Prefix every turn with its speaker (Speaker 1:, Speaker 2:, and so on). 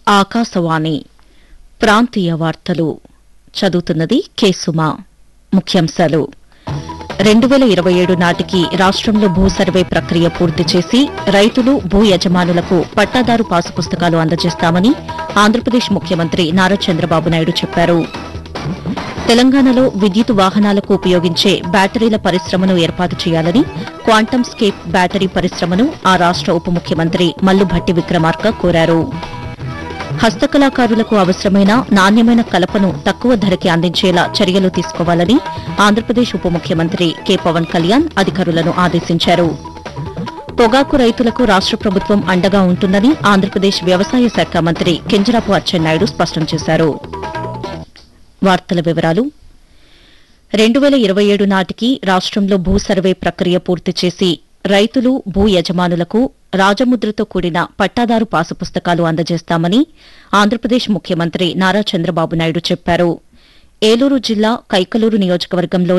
Speaker 1: ఆకాశవాణి ప్రాంతీయ వార్తలు చదువుతున్నది కేసుమా ముఖ్యాంశాలు రెండు వేల ఇరవై ఏడు నాటికి రాష్ట్రంలో భూ సర్వే ప్రక్రియ పూర్తి చేసి రైతులు భూ యజమానులకు పట్టాదారు పాసు పుస్తకాలు అందజేస్తామని ఆంధ్రప్రదేశ్ ముఖ్యమంత్రి నారా చంద్రబాబు నాయుడు చెప్పారు తెలంగాణలో విద్యుత్ వాహనాలకు ఉపయోగించే బ్యాటరీల పరిశ్రమను ఏర్పాటు చేయాలని క్వాంటమ్ స్కేప్ బ్యాటరీ పరిశ్రమను ఆ రాష్ట ఉప ముఖ్యమంత్రి మల్లుభట్టి విక్రమార్క కోరారు హస్తకళాకారులకు అవసరమైన నాణ్యమైన కలపను తక్కువ ధరకి అందించేలా చర్యలు తీసుకోవాలని ఆంధ్రప్రదేశ్ ఉప ముఖ్యమంత్రి కె పవన్ కళ్యాణ్ అధికారులను ఆదేశించారు పొగాకు రైతులకు రాష్ట ప్రభుత్వం అండగా ఉంటుందని ఆంధ్రప్రదేశ్ వ్యవసాయ శాఖ మంత్రి కింజరాపు అచ్చెన్నాయుడు స్పష్టం చేశారు వార్తల వివరాలు రెండు వేల ఇరవై ఏడు నాటికి రాష్ట్రంలో భూ సర్వే ప్రక్రియ పూర్తి చేసి రైతులు భూ యజమానులకు రాజముద్రతో కూడిన పట్టాదారు పాసు పుస్తకాలు అందజేస్తామని ఆంధ్రప్రదేశ్ ముఖ్యమంత్రి నారా చంద్రబాబు నాయుడు చెప్పారు ఏలూరు జిల్లా కైకలూరు నియోజకవర్గంలో